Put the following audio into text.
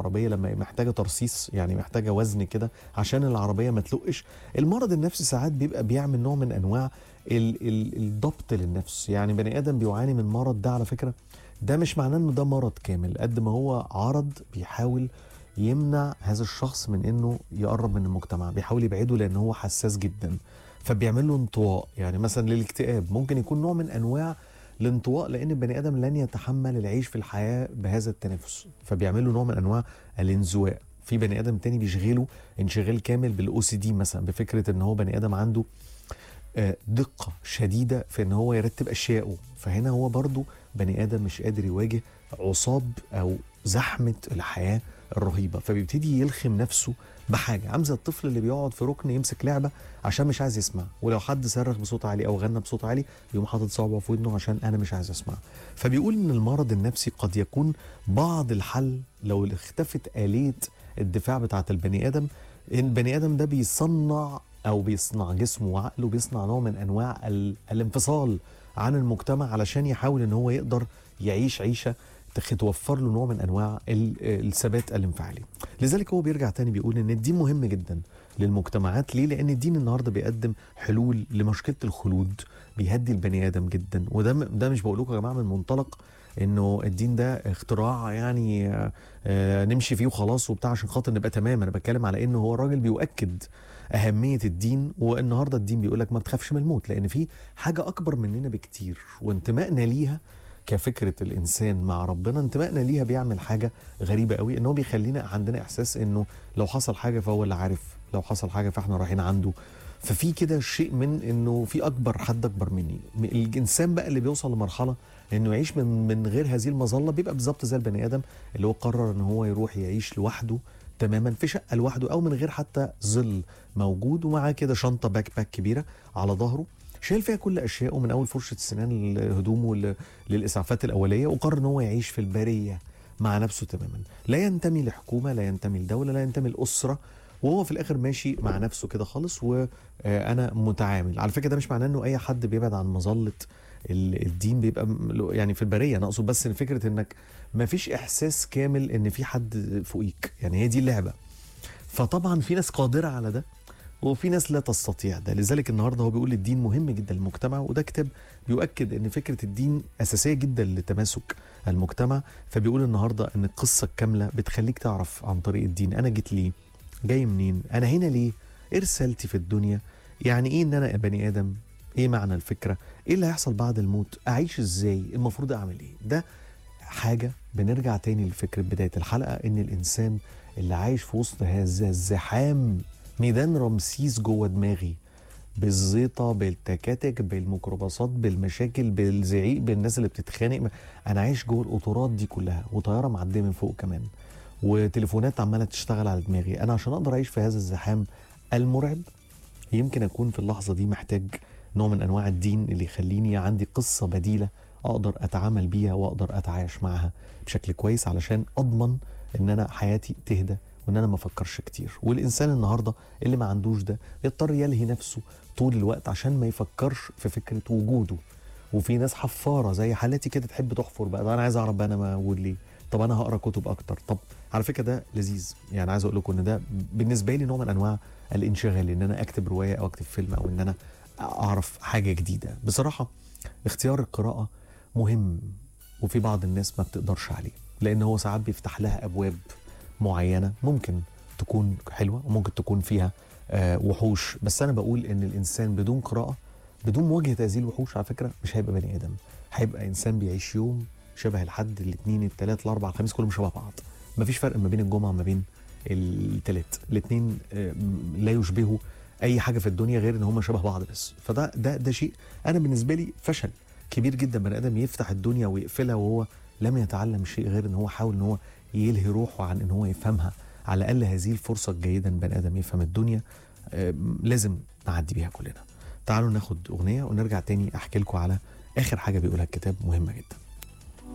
العربيه لما محتاجه ترصيص يعني محتاجه وزن كده عشان العربيه ما تلقش المرض النفسي ساعات بيبقى بيعمل نوع من انواع ال- ال- الضبط للنفس يعني بني ادم بيعاني من مرض ده على فكره ده مش معناه انه ده مرض كامل قد ما هو عرض بيحاول يمنع هذا الشخص من انه يقرب من المجتمع بيحاول يبعده لان هو حساس جدا فبيعمل له انطواء يعني مثلا للاكتئاب ممكن يكون نوع من انواع الانطواء لان البني ادم لن يتحمل العيش في الحياه بهذا التنافس فبيعمل له نوع من انواع الانزواء في بني ادم تاني بيشغله انشغال كامل بالاو سي دي مثلا بفكره ان هو بني ادم عنده آه، دقة شديدة في ان هو يرتب اشيائه فهنا هو برضو بني ادم مش قادر يواجه عصاب او زحمة الحياة الرهيبة فبيبتدي يلخم نفسه بحاجة عامل زي الطفل اللي بيقعد في ركن يمسك لعبة عشان مش عايز يسمع ولو حد صرخ بصوت عالي او غنى بصوت عالي يقوم حاطط صوابعه في ودنه عشان انا مش عايز اسمع فبيقول ان المرض النفسي قد يكون بعض الحل لو اختفت آلية الدفاع بتاعة البني ادم ان البني ادم ده بيصنع او بيصنع جسمه وعقله بيصنع نوع من انواع ال- الانفصال عن المجتمع علشان يحاول ان هو يقدر يعيش عيشه تخ- توفر له نوع من انواع ال- الثبات الانفعالي لذلك هو بيرجع تاني بيقول ان الدين مهم جدا للمجتمعات ليه لان الدين النهارده بيقدم حلول لمشكله الخلود بيهدي البني ادم جدا وده م- ده مش بقول لكم يا جماعه من منطلق انه الدين ده اختراع يعني آه، آه، نمشي فيه وخلاص وبتاع عشان خاطر نبقى تمام انا بتكلم على انه هو الراجل بيؤكد اهميه الدين والنهارده الدين بيقول لك ما تخافش من الموت لان في حاجه اكبر مننا بكتير وانتمائنا ليها كفكره الانسان مع ربنا انتمائنا ليها بيعمل حاجه غريبه قوي ان هو بيخلينا عندنا احساس انه لو حصل حاجه فهو اللي عارف لو حصل حاجه فاحنا رايحين عنده ففي كده شيء من انه في اكبر حد اكبر مني الانسان بقى اللي بيوصل لمرحله انه يعيش من من غير هذه المظله بيبقى بالظبط زي البني ادم اللي هو قرر ان هو يروح يعيش لوحده تماما في شقه لوحده او من غير حتى ظل موجود ومعاه كده شنطه باك باك كبيره على ظهره شايل فيها كل اشيائه من اول فرشه السنان لهدومه ل- للاسعافات الاوليه وقرر ان هو يعيش في البريه مع نفسه تماما لا ينتمي لحكومه لا ينتمي لدوله لا ينتمي لاسره وهو في الاخر ماشي مع نفسه كده خالص وانا متعامل على فكره ده مش معناه انه اي حد بيبعد عن مظله ال- الدين بيبقى م- يعني في البريه انا اقصد بس ان فكره انك ما فيش احساس كامل ان في حد فوقيك يعني هي دي اللعبه فطبعا في ناس قادره على ده وفي ناس لا تستطيع ده لذلك النهارده هو بيقول الدين مهم جدا للمجتمع وده كتاب بيؤكد ان فكره الدين اساسيه جدا لتماسك المجتمع فبيقول النهارده ان القصه الكامله بتخليك تعرف عن طريق الدين انا جيت ليه جاي منين انا هنا ليه ايه رسالتي في الدنيا يعني ايه ان انا بني ادم ايه معنى الفكره ايه اللي هيحصل بعد الموت اعيش ازاي المفروض اعمل ايه ده حاجه بنرجع تاني لفكره بدايه الحلقه ان الانسان اللي عايش في وسط هذا الزحام ميدان رمسيس جوه دماغي بالزيطه بالتكاتك بالميكروباصات بالمشاكل بالزعيق بالناس اللي بتتخانق انا عايش جوه القطورات دي كلها وطياره معديه من فوق كمان وتليفونات عماله تشتغل على دماغي انا عشان اقدر اعيش في هذا الزحام المرعب يمكن اكون في اللحظه دي محتاج نوع من انواع الدين اللي يخليني عندي قصه بديله اقدر اتعامل بيها واقدر اتعايش معها بشكل كويس علشان اضمن ان انا حياتي تهدى وان انا ما افكرش كتير والانسان النهارده اللي ما عندوش ده يضطر يلهي نفسه طول الوقت عشان ما يفكرش في فكره وجوده وفي ناس حفاره زي حالتي كده تحب تحفر بقى طب انا عايز اعرف بقى انا موجود ليه طب انا هقرا كتب اكتر طب على فكره ده لذيذ يعني عايز اقول لكم ان ده بالنسبه لي نوع من انواع الانشغال ان انا اكتب روايه او اكتب فيلم او ان انا اعرف حاجه جديده بصراحه اختيار القراءه مهم وفي بعض الناس ما بتقدرش عليه لان هو ساعات بيفتح لها ابواب معينه ممكن تكون حلوه وممكن تكون فيها آه، وحوش بس انا بقول ان الانسان بدون قراءه بدون مواجهه هذه الوحوش على فكره مش هيبقى بني ادم هيبقى انسان بيعيش يوم شبه الحد الاثنين الثلاث الاربع الخميس كلهم شبه بعض مفيش فرق ما بين الجمعه وما بين الثلاث الاثنين لا يشبهوا اي حاجه في الدنيا غير ان هم شبه بعض بس فده ده ده شيء انا بالنسبه لي فشل كبير جدا بني ادم يفتح الدنيا ويقفلها وهو لم يتعلم شيء غير ان هو حاول ان هو يلهي روحه عن ان هو يفهمها على الاقل هذه الفرصه الجيده ان بني ادم يفهم الدنيا آه، لازم نعدي بيها كلنا تعالوا ناخد اغنيه ونرجع تاني احكي لكم على اخر حاجه بيقولها الكتاب مهمه جدا